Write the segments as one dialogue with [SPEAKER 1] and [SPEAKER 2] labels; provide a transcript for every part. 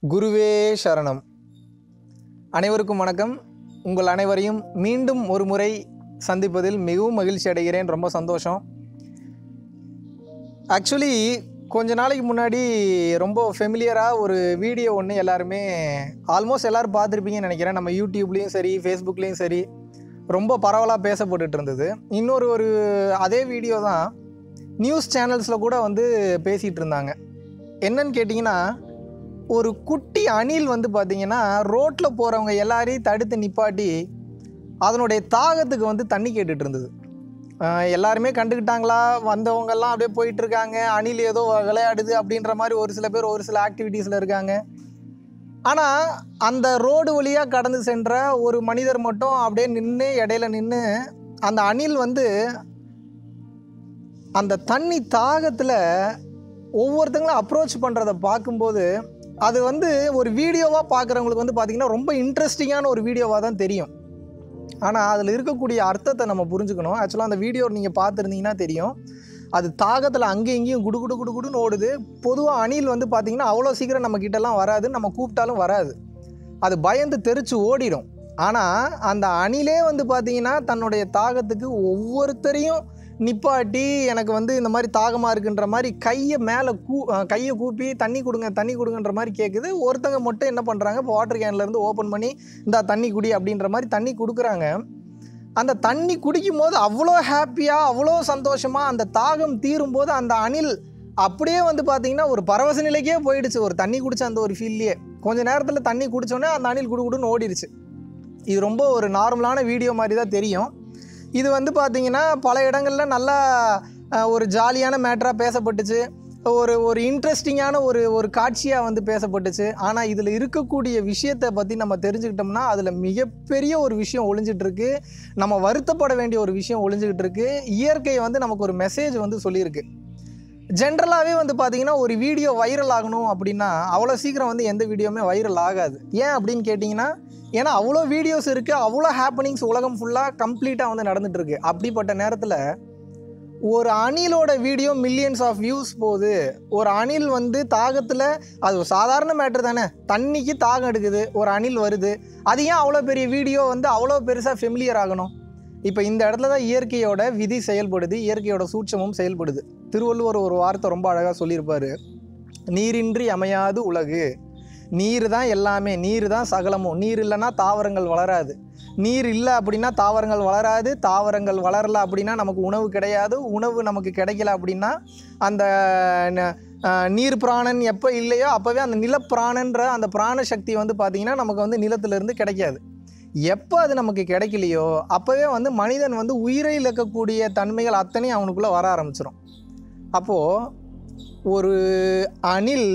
[SPEAKER 1] குருவே சரணம் அனைவருக்கும் வணக்கம் உங்கள் அனைவரையும் மீண்டும் ஒரு முறை சந்திப்பதில் மிகவும் மகிழ்ச்சி அடைகிறேன் ரொம்ப சந்தோஷம் ஆக்சுவலி கொஞ்ச நாளைக்கு முன்னாடி ரொம்ப ஃபெமிலியராக ஒரு வீடியோ ஒன்று எல்லாருமே ஆல்மோஸ்ட் எல்லோரும் பார்த்துருப்பீங்கன்னு நினைக்கிறேன் நம்ம யூடியூப்லேயும் சரி ஃபேஸ்புக்லேயும் சரி ரொம்ப பரவலாக பேசப்பட்டுட்டு இருந்தது இன்னொரு ஒரு அதே வீடியோ தான் நியூஸ் சேனல்ஸில் கூட வந்து பேசிகிட்டு இருந்தாங்க என்னன்னு கேட்டிங்கன்னா ஒரு குட்டி அணில் வந்து பார்த்தீங்கன்னா ரோட்டில் போகிறவங்க எல்லாரையும் தடுத்து நிப்பாட்டி அதனுடைய தாகத்துக்கு வந்து தண்ணி கேட்டுட்டு இருந்தது ஆஹ் எல்லாருமே கண்டுக்கிட்டாங்களா வந்தவங்கெல்லாம் அப்படியே போயிட்டு இருக்காங்க அணில் ஏதோ விளையாடுது அப்படின்ற மாதிரி ஒரு சில பேர் ஒரு சில ஆக்டிவிட்டீஸில் இருக்காங்க ஆனால் அந்த ரோடு வழியாக கடந்து சென்ற ஒரு மனிதர் மட்டும் அப்படியே நின்று இடையில நின்று அந்த அணில் வந்து அந்த தண்ணி தாகத்தில் ஒவ்வொருத்தங்களும் அப்ரோச் பண்ணுறதை பார்க்கும்போது அது வந்து ஒரு வீடியோவாக பார்க்குறவங்களுக்கு வந்து பார்த்திங்கன்னா ரொம்ப இன்ட்ரெஸ்டிங்கான ஒரு வீடியோவாக தான் தெரியும் ஆனால் அதில் இருக்கக்கூடிய அர்த்தத்தை நம்ம புரிஞ்சுக்கணும் ஆக்சுவலாக அந்த வீடியோ நீங்கள் பார்த்துருந்தீங்கன்னா தெரியும் அது தாகத்தில் அங்கேயும் இங்கேயும் குடு குடு குடு குடுன்னு ஓடுது பொதுவாக அணில் வந்து பார்த்திங்கன்னா அவ்வளோ சீக்கிரம் நம்ம கிட்டலாம் வராது நம்ம கூப்பிட்டாலும் வராது அது பயந்து தெரிச்சு ஓடிடும் ஆனால் அந்த அணிலே வந்து பார்த்திங்கன்னா தன்னுடைய தாகத்துக்கு ஒவ்வொருத்தரையும் நிப்பாட்டி எனக்கு வந்து இந்த மாதிரி தாகமாக இருக்குன்ற மாதிரி கையை மேலே கூ அஹ் கையை கூப்பி தண்ணி கொடுங்க தண்ணி கொடுங்கன்ற மாதிரி கேட்குது ஒருத்தங்க மட்டும் என்ன பண்ணுறாங்க இப்போ வாட்டர் கேன்லேருந்து ஓப்பன் பண்ணி இந்தா தண்ணி குடி அப்படின்ற மாதிரி தண்ணி கொடுக்குறாங்க அந்த தண்ணி குடிக்கும் போது அவ்வளோ ஹாப்பியாக அவ்வளோ சந்தோஷமாக அந்த தாகம் தீரும் போது அந்த அணில் அப்படியே வந்து பார்த்தீங்கன்னா ஒரு பரவச நிலைக்கே போயிடுச்சு ஒரு தண்ணி குடிச்ச அந்த ஒரு ஃபீல்லையே கொஞ்ச நேரத்தில் தண்ணி குடிச்சோடனே அந்த அணில் குடுகுடுன்னு ஓடிடுச்சு இது ரொம்ப ஒரு நார்மலான வீடியோ மாதிரி தான் தெரியும் இது வந்து பார்த்தீங்கன்னா பல இடங்களில் நல்லா அஹ், ஒரு ஜாலியான மேட்டராக பேசப்பட்டுச்சு ஒரு ஒரு இன்ட்ரெஸ்டிங்கான ஒரு ஒரு காட்சியாக வந்து பேசப்பட்டுச்சு ஆனால் இதில் இருக்கக்கூடிய விஷயத்தை பற்றி நம்ம தெரிஞ்சுக்கிட்டோம்னா அதில் மிகப்பெரிய ஒரு விஷயம் ஒளிஞ்சிட்டு இருக்கு நம்ம வருத்தப்பட வேண்டிய ஒரு விஷயம் ஒளிஞ்சுக்கிட்டு இருக்கு இயற்கை வந்து நமக்கு ஒரு மெசேஜ் வந்து சொல்லியிருக்கு ஜென்ரலாகவே வந்து பார்த்தீங்கன்னா ஒரு வீடியோ வைரல் ஆகணும் அப்படின்னா அவ்வளோ சீக்கிரம் வந்து எந்த வீடியோவுமே வைரல் ஆகாது ஏன் அப்படின்னு கேட்டிங்கன்னா ஏன்னா அவ்வளோ வீடியோஸ் இருக்குது அவ்வளோ ஹாப்பனிங்ஸ் உலகம் ஃபுல்லாக கம்ப்ளீட்டாக வந்து நடந்துட்டு இருக்கு அப்படிப்பட்ட நேரத்தில் ஒரு அணிலோட வீடியோ மில்லியன்ஸ் ஆஃப் வியூஸ் போகுது ஒரு அணில் வந்து தாகத்தில் அது ஒரு சாதாரண மேட்ரு தானே தண்ணிக்கு தாகம் எடுக்குது ஒரு அணில் வருது அது ஏன் அவ்வளோ பெரிய வீடியோ வந்து அவ்வளோ பெருசாக ஃபெமிலியர் ஆகணும் இப்போ இந்த இடத்துல தான் இயற்கையோட விதி செயல்படுது இயற்கையோட சூட்சமும் செயல்படுது திருவள்ளுவர் ஒரு வார்த்தை ரொம்ப அழகாக சொல்லியிருப்பாரு நீரின்றி அமையாது உலகு நீர் தான் எல்லாமே நீர் தான் சகலமும் நீர் இல்லைன்னா தாவரங்கள் வளராது நீர் இல்லை அப்படின்னா தாவரங்கள் வளராது தாவரங்கள் வளரல அப்படின்னா நமக்கு உணவு கிடையாது உணவு நமக்கு கிடைக்கல அப்படின்னா அந்த ந- ஆஹ் நீர் பிராணன் எப்போ இல்லையோ அப்போவே அந்த நிலப்பிராணன்ற அந்த பிராண சக்தி வந்து பார்த்திங்கன்னா நமக்கு வந்து நிலத்திலிருந்து கிடைக்காது எப்போ அது நமக்கு கிடைக்கலையோ அப்போவே வந்து மனிதன் வந்து உயிரை இழக்கக்கூடிய தன்மைகள் அத்தனையும் அவனுக்குள்ளே வர ஆரம்பிச்சிடும் அப்போது ஒரு அணில்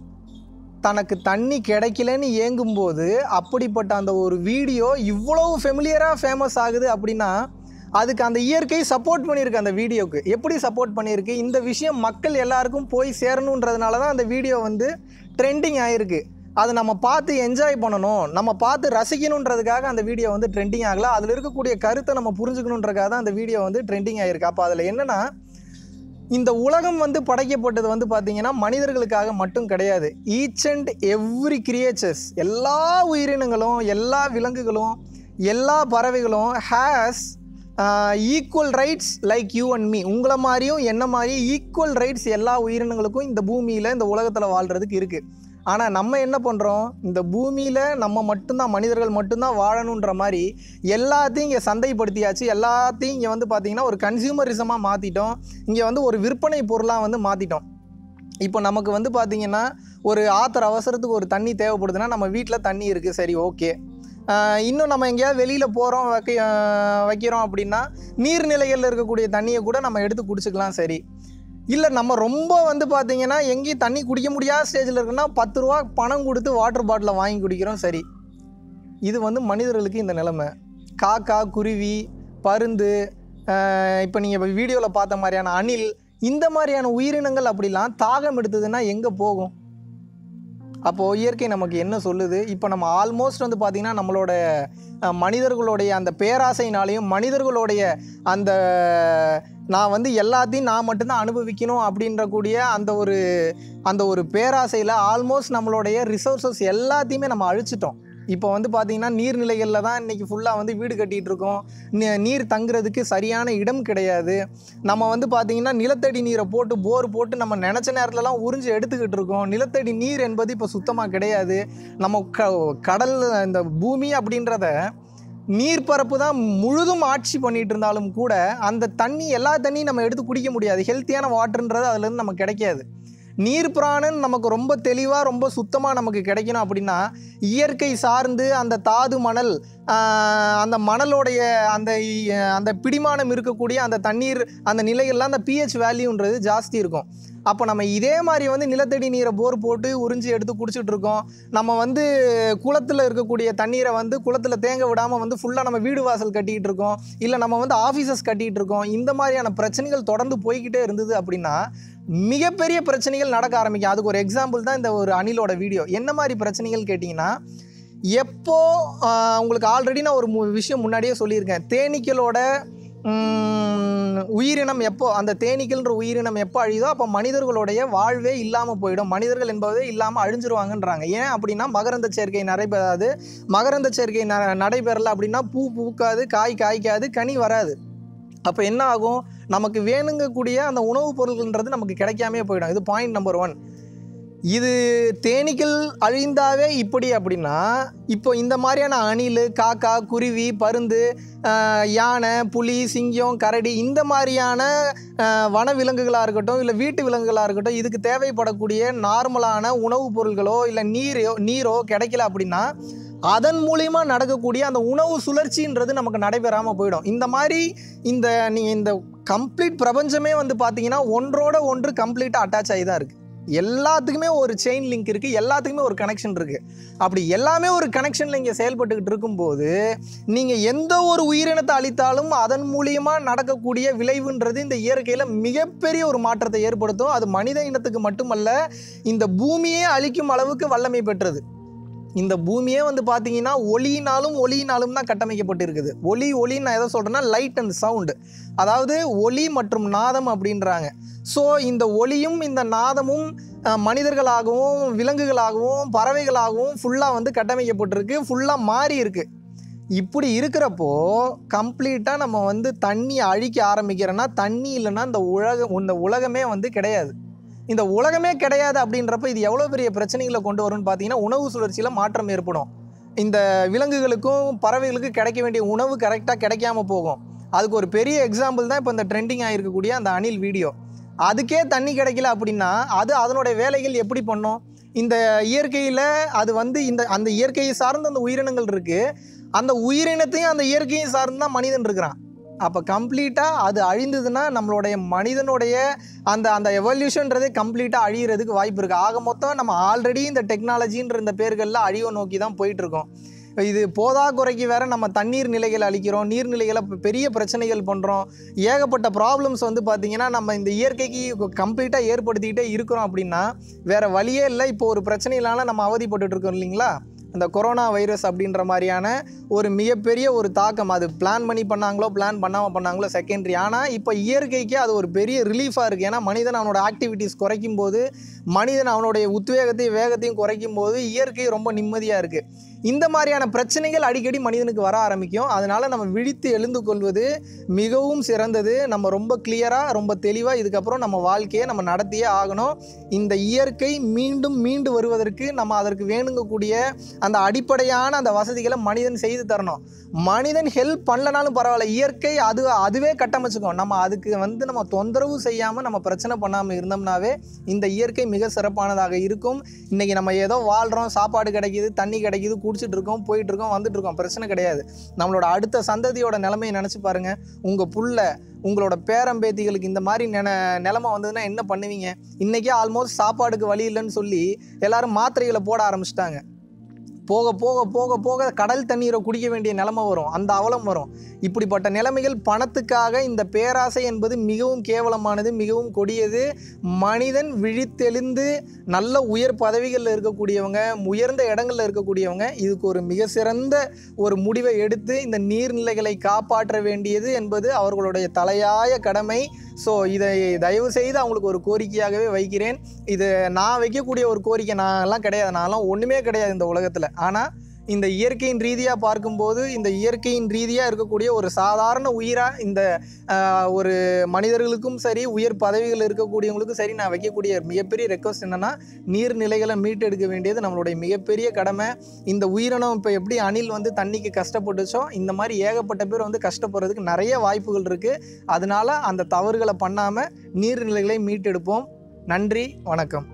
[SPEAKER 1] தனக்கு தண்ணி கிடைக்கலன்னு ஏங்கும்போது அப்படிப்பட்ட அந்த ஒரு வீடியோ இவ்வளவு ஃபெமிலியராக ஃபேமஸ் ஆகுது அப்படின்னா அதுக்கு அந்த இயற்கை சப்போர்ட் பண்ணியிருக்கு அந்த வீடியோக்கு எப்படி சப்போர்ட் பண்ணியிருக்கு இந்த விஷயம் மக்கள் எல்லாருக்கும் போய் சேரணுன்றதுனால தான் அந்த வீடியோ வந்து ட்ரெண்டிங் ஆகிருக்கு அது நம்ம பார்த்து என்ஜாய் பண்ணணும் நம்ம பார்த்து ரசிக்கணுன்றதுக்காக அந்த வீடியோ வந்து ட்ரெண்டிங் ஆகல அதில் இருக்கக்கூடிய கருத்தை நம்ம புரிஞ்சுக்கணுன்றதுக்காக தான் அந்த வீடியோ வந்து ட்ரெண்டிங் ஆகிருக்கு அப்போ அதில் என்னென்னா இந்த உலகம் வந்து படைக்கப்பட்டது வந்து பார்த்தீங்கன்னா மனிதர்களுக்காக மட்டும் கிடையாது ஈச் அண்ட் எவ்ரி கிரியேச்சர்ஸ் எல்லா உயிரினங்களும் எல்லா விலங்குகளும் எல்லா பறவைகளும் has equal rights like you and me உங்களை மாதிரியும் என்ன மாதிரியும் ஈக்குவல் ரைட்ஸ் எல்லா உயிரினங்களுக்கும் இந்த பூமியில் இந்த உலகத்தில் வாழ்கிறதுக்கு இருக்குது ஆனால் நம்ம என்ன பண்ணுறோம் இந்த பூமியில் நம்ம மட்டும்தான் மனிதர்கள் மட்டும்தான் வாழணுன்ற மாதிரி எல்லாத்தையும் இங்கே சந்தைப்படுத்தியாச்சு எல்லாத்தையும் இங்கே வந்து பார்த்திங்கன்னா ஒரு கன்சியூமரிசமாக மாற்றிட்டோம் இங்கே வந்து ஒரு விற்பனை பொருளாக வந்து மாற்றிட்டோம் இப்போ நமக்கு வந்து பார்த்திங்கன்னா ஒரு ஆத்திர அவசரத்துக்கு ஒரு தண்ணி தேவைப்படுதுன்னா நம்ம வீட்டில் தண்ணி இருக்குது சரி ஓகே இன்னும் நம்ம எங்கேயாவது வெளியில் போகிறோம் வைக்க ஆஹ் வைக்கிறோம் அப்படின்னா நீர்நிலைகளில் இருக்கக்கூடிய தண்ணியை கூட நம்ம எடுத்து குடிச்சுக்கலாம் சரி இல்லை நம்ம ரொம்ப வந்து பார்த்திங்கன்னா எங்கேயும் தண்ணி குடிக்க முடியாத ஸ்டேஜில் இருக்குன்னா பத்து ரூபா பணம் கொடுத்து வாட்டர் பாட்டிலை வாங்கி குடிக்கிறோம் சரி இது வந்து மனிதர்களுக்கு இந்த நிலைமை காக்கா குருவி பருந்து இப்போ நீங்கள் வீடியோவில் பார்த்த மாதிரியான அணில் இந்த மாதிரியான உயிரினங்கள் அப்படிலாம் தாகம் எடுத்ததுன்னா எங்கே போகும் அப்போது இயற்கை நமக்கு என்ன சொல்லுது இப்போ நம்ம ஆல்மோஸ்ட் வந்து பார்த்திங்கன்னா நம்மளோட அஹ், மனிதர்களுடைய அந்த பேராசையினாலையும் மனிதர்களுடைய அந்த நான் வந்து எல்லாத்தையும் நான் மட்டும்தான் அனுபவிக்கணும் அப்படின்ற கூடிய அந்த ஒரு அந்த ஒரு பேராசையில் ஆல்மோஸ்ட் நம்மளுடைய ரிசோர்ஸஸ் எல்லாத்தையுமே நம்ம அழிச்சிட்டோம் இப்போ வந்து பார்த்தீங்கன்னா நீர்நிலைகளில் தான் இன்றைக்கி ஃபுல்லாக வந்து வீடு கட்டிகிட்டு இருக்கோம் நீ- நீர் தங்குறதுக்கு சரியான இடம் கிடையாது நம்ம வந்து பார்த்தீங்கன்னா நிலத்தடி நீரை போட்டு போர் போட்டு நம்ம நினச்ச நேரத்துலலாம் உறிஞ்சு எடுத்துக்கிட்டு இருக்கோம் நிலத்தடி நீர் என்பது இப்போ சுத்தமாக கிடையாது நம்ம க கடல் இந்த பூமி அப்படின்றத நீர்ப்பரப்பு தான் முழுதும் ஆட்சி பண்ணிட்டு இருந்தாலும் கூட அந்த தண்ணி எல்லா தண்ணியும் நம்ம எடுத்து குடிக்க முடியாது ஹெல்த்தியான வாட்டர்ன்றது அதுலேருந்து நமக்கு கிடைக்காது நீர் பிராணன் நமக்கு ரொம்ப தெளிவாக ரொம்ப சுத்தமாக நமக்கு கிடைக்கணும் அப்படின்னா இயற்கை சார்ந்து அந்த தாது மணல் ஆஹ், அந்த மணலோடைய அந்த இ- அந்த பிடிமானம் இருக்கக்கூடிய அந்த தண்ணீர் அந்த நிலைகள்லாம் அந்த பிஹெச் வேல்யூன்றது ஜாஸ்தி இருக்கும் அப்போ நம்ம இதே மாதிரி வந்து நிலத்தடி நீரை போர் போட்டு உறிஞ்சி எடுத்து குடிச்சிட்டு இருக்கோம் நம்ம வந்து குளத்தில் இருக்கக்கூடிய தண்ணீரை வந்து குளத்தில் தேங்க விடாமல் வந்து ஃபுல்லாக நம்ம வீடு வாசல் கட்டிக்கிட்டு இருக்கோம் இல்லை நம்ம வந்து ஆஃபீஸஸ் கட்டிகிட்டு இருக்கோம் இந்த மாதிரியான பிரச்சனைகள் தொடர்ந்து போய்கிட்டே இருந்தது அப்படின்னா மிகப்பெரிய பிரச்சனைகள் நடக்க ஆரம்பிக்கும் அதுக்கு ஒரு எக்ஸாம்பிள் தான் இந்த ஒரு அணிலோட வீடியோ என்ன மாதிரி பிரச்சனைகள் கேட்டிங்கன்னா எப்போ ஆஹ், உங்களுக்கு ஆல்ரெடி நான் ஒரு மு- விஷயம் முன்னாடியே சொல்லியிருக்கேன் தேனீக்களோட ம், உயிரினம் எப்போ அந்த தேனீக்கள்ன்ற உயிரினம் எப்போ அழியுதோ அப்போ மனிதர்களுடைய வாழ்வே இல்லாமல் போயிடும் மனிதர்கள் என்பதே இல்லாமல் அழிஞ்சிருவாங்கன்றாங்க ஏன் அப்படின்னா மகரந்த சேர்க்கை நடைபெறாது மகரந்த சேர்க்கை ந நடைபெறல அப்படின்னா பூ பூக்காது காய் காய்க்காது கனி வராது அப்போ என்ன ஆகும் நமக்கு வேணுங்கக்கூடிய அந்த உணவுப் பொருள்கள்ன்றது நமக்கு கிடைக்காமே போயிடும் இது பாயிண்ட் நம்பர் ஒன் இது தேனீக்கள் அழிந்தாவே இப்படி அப்படின்னா இப்போ இந்த மாதிரியான அணில் காக்கா குருவி பருந்து ஆஹ், யானை புலி சிங்கம் கரடி இந்த மாதிரியான ஆஹ், வன விலங்குகளாக இருக்கட்டும் இல்லை வீட்டு விலங்குகளாக இருக்கட்டும் இதுக்கு தேவைப்படக்கூடிய நார்மலான உணவுப் பொருள்களோ இல்லை நீரோ நீரோ கிடைக்கல அப்படின்னா அதன் மூலியமா நடக்கக்கூடிய அந்த உணவு சுழற்சின்றது நமக்கு நடைபெறாமல் போயிடும் இந்த மாதிரி இந்த நீங்கள் இந்த கம்ப்ளீட் பிரபஞ்சமே வந்து பார்த்தீங்கன்னா ஒன்றோட ஒன்று கம்ப்ளீட்டாக அட்டாச் ஆகி தான் இருக்குது எல்லாத்துக்குமே ஒரு செயின் லிங்க் இருக்குது எல்லாத்துக்குமே ஒரு கனெக்ஷன் இருக்குது அப்படி எல்லாமே ஒரு கனெக்ஷனில் இங்கே செயல்பட்டுக்கிட்டு இருக்கும்போது நீங்கள் எந்த ஒரு உயிரினத்தை அழித்தாலும் அதன் மூலியமாக நடக்கக்கூடிய விளைவுன்றது இந்த இயற்கையில் மிகப்பெரிய ஒரு மாற்றத்தை ஏற்படுத்தும் அது மனித இனத்துக்கு மட்டுமல்ல இந்த பூமியே அழிக்கும் அளவுக்கு வல்லமை பெற்றது இந்த பூமியே வந்து பார்த்தீங்கன்னா ஒளியினாலும் ஒளியினாலும் தான் கட்டமைக்கப்பட்டு இருக்குது ஒளி ஒளின்னு நான் எதை சொல்கிறேன்னா லைட் அண்ட் சவுண்டு அதாவது ஒளி மற்றும் நாதம் அப்படின்றாங்க ஸோ இந்த ஒளியும் இந்த நாதமும் அஹ், மனிதர்களாகவும் விலங்குகளாகவும் பறவைகளாகவும் ஃபுல்லாக வந்து கட்டமைக்கப்பட்டிருக்கு ஃபுல்லாக மாறி இருக்கு இப்படி இருக்கிறப்போ கம்ப்ளீட்டாக நம்ம வந்து தண்ணி அழிக்க ஆரம்பிக்கிறோன்னா தண்ணி இல்லைன்னா இந்த உலகம் இந்த உலகமே வந்து கிடையாது இந்த உலகமே கிடையாது அப்படின்றப்ப இது எவ்வளோ பெரிய பிரச்சனைகளை கொண்டு வரும்னு பார்த்தீங்கன்னா உணவு சுழற்சியில் மாற்றம் ஏற்படும் இந்த விலங்குகளுக்கும் பறவைகளுக்கும் கிடைக்க வேண்டிய உணவு கரெக்டாக கிடைக்காம போகும் அதுக்கு ஒரு பெரிய எக்ஸாம்பிள் தான் இப்போ இந்த ட்ரெண்டிங் ஆகிருக்கக்கூடிய அந்த அணில் வீடியோ அதுக்கே தண்ணி கிடைக்கல அப்படின்னா அது அதனுடைய வேலைகள் எப்படி பண்ணும் இந்த இயற்கையில் அது வந்து இந்த அந்த இயற்கையை சார்ந்த அந்த உயிரினங்கள் இருக்குது அந்த உயிரினத்தையும் அந்த இயற்கையை சார்ந்து தான் மனிதன் இருக்கிறான் அப்போ கம்ப்ளீட்டாக அது அழிந்ததுன்னா நம்மளுடைய மனிதனுடைய அந்த அந்த எவல்யூஷன்றதே கம்ப்ளீட்டாக அழியிறதுக்கு வாய்ப்பு இருக்குது ஆக மொத்தம் நம்ம ஆல்ரெடி இந்த டெக்னாலஜின்ற இந்த பேர்களில் அழிவை நோக்கி தான் போயிட்டுருக்கோம் இது போதா குறைக்கு வேற நம்ம தண்ணீர் நிலைகளை அழிக்கிறோம் நீர்நிலைகளை பெ- பெரிய பிரச்சனைகள் பண்ணுறோம் ஏகப்பட்ட ப்ராப்ளம்ஸ் வந்து பார்த்திங்கன்னா நம்ம இந்த இயற்கைக்கு கம்ப்ளீட்டாக ஏற்படுத்திக்கிட்டே இருக்கிறோம் அப்படின்னா வேற வழியே இல்லை இப்போ ஒரு பிரச்சனையினால நம்ம அவதிப்பட்டுட்டு இருக்கோம் இல்லைங்களா இந்த கொரோனா வைரஸ் அப்படின்ற மாதிரியான ஒரு மிகப்பெரிய ஒரு தாக்கம் அது பிளான் பண்ணி பண்ணாங்களோ பிளான் பண்ணாமல் பண்ணாங்களோ செகண்டரி ஆனால் இப்போ இயற்கைக்கு அது ஒரு பெரிய ரிலீஃபாக இருக்குது ஏன்னா மனிதன் அவனோட ஆக்டிவிட்டீஸ் குறைக்கும் போது மனிதன் அவனுடைய உத்வேகத்தையும் வேகத்தையும் குறைக்கும் போது இயற்கை ரொம்ப நிம்மதியாக இருக்குது இந்த மாதிரியான பிரச்சனைகள் அடிக்கடி மனிதனுக்கு வர ஆரம்பிக்கும் அதனால நம்ம விழித்து எழுந்து கொள்வது மிகவும் சிறந்தது நம்ம ரொம்ப கிளியராக ரொம்ப தெளிவாக இதுக்கப்புறம் நம்ம வாழ்க்கையை நம்ம நடத்தியே ஆகணும் இந்த இயற்கை மீண்டும் மீண்டு வருவதற்கு நம்ம அதற்கு வேணுங்கக்கூடிய அந்த அடிப்படையான அந்த வசதிகளை மனிதன் செய்து தரணும் மனிதன் ஹெல்ப் பண்ணலனாலும் பரவாயில்ல இயற்கை அது அதுவே கட்டமைச்சுக்கும் நம்ம அதுக்கு வந்து நம்ம தொந்தரவு செய்யாமல் நம்ம பிரச்சனை பண்ணாமல் இருந்தோம்னாவே இந்த இயற்கை மிக சிறப்பானதாக இருக்கும் இன்றைக்கி நம்ம ஏதோ வாழ்கிறோம் சாப்பாடு கிடைக்கிது தண்ணி கிடைக்கிது குடிச்சிட்டு இருக்கோம் போயிட்டு இருக்கோம் வந்துட்டு இருக்கோம் பிரச்சனை கிடையாது நம்மளோட அடுத்த சந்ததியோட நிலைமையை நினச்சி பாருங்க உங்கள் புள்ள உங்களோட பேரம்பேத்திகளுக்கு இந்த மாதிரி நென நிலமை வந்ததுன்னா என்ன பண்ணுவீங்க இன்றைக்கே ஆல்மோஸ்ட் சாப்பாடுக்கு வழி இல்லைன்னு சொல்லி எல்லாரும் மாத்திரைகளை போட ஆரம்பிச்சிட்டாங்க போக போக போக போக கடல் தண்ணீரை குடிக்க வேண்டிய நிலைமை வரும் அந்த அவலம் வரும் இப்படிப்பட்ட நிலைமைகள் பணத்துக்காக இந்த பேராசை என்பது மிகவும் கேவலமானது மிகவும் கொடியது மனிதன் விழித்தெழுந்து நல்ல உயர் பதவிகளில் இருக்கக்கூடியவங்க உயர்ந்த இடங்களில் இருக்கக்கூடியவங்க இதுக்கு ஒரு மிக சிறந்த ஒரு முடிவை எடுத்து இந்த நீர்நிலைகளை காப்பாற்ற வேண்டியது என்பது அவர்களுடைய தலையாய கடமை ஸோ இதை தயவு செய்து அவங்களுக்கு ஒரு கோரிக்கையாகவே வைக்கிறேன் இது நான் வைக்கக்கூடிய ஒரு கோரிக்கை நான்லாம் கிடையாது நான்லாம் ஒன்றுமே கிடையாது இந்த உலகத்தில் ஆனால் இந்த இயற்கையின் ரீதியாக பார்க்கும்போது இந்த இயற்கையின் ரீதியாக இருக்கக்கூடிய ஒரு சாதாரண உயிராக இந்த ஆஹ், ஒரு மனிதர்களுக்கும் சரி உயர் பதவிகள் இருக்கக்கூடியவங்களுக்கும் சரி நான் வைக்கக்கூடிய மிகப்பெரிய ரெக்வஸ்ட் என்னென்னா நீர்நிலைகளை மீட்டெடுக்க வேண்டியது நம்மளுடைய மிகப்பெரிய கடமை இந்த உயிரினம் இப்போ எப்படி அணில் வந்து தண்ணிக்கு கஷ்டப்பட்டுச்சோ இந்த மாதிரி ஏகப்பட்ட பேர் வந்து கஷ்டப்படுறதுக்கு நிறைய வாய்ப்புகள் இருக்குது அதனால அந்த தவறுகளை பண்ணாமல் நீர்நிலைகளை மீட்டெடுப்போம் நன்றி வணக்கம்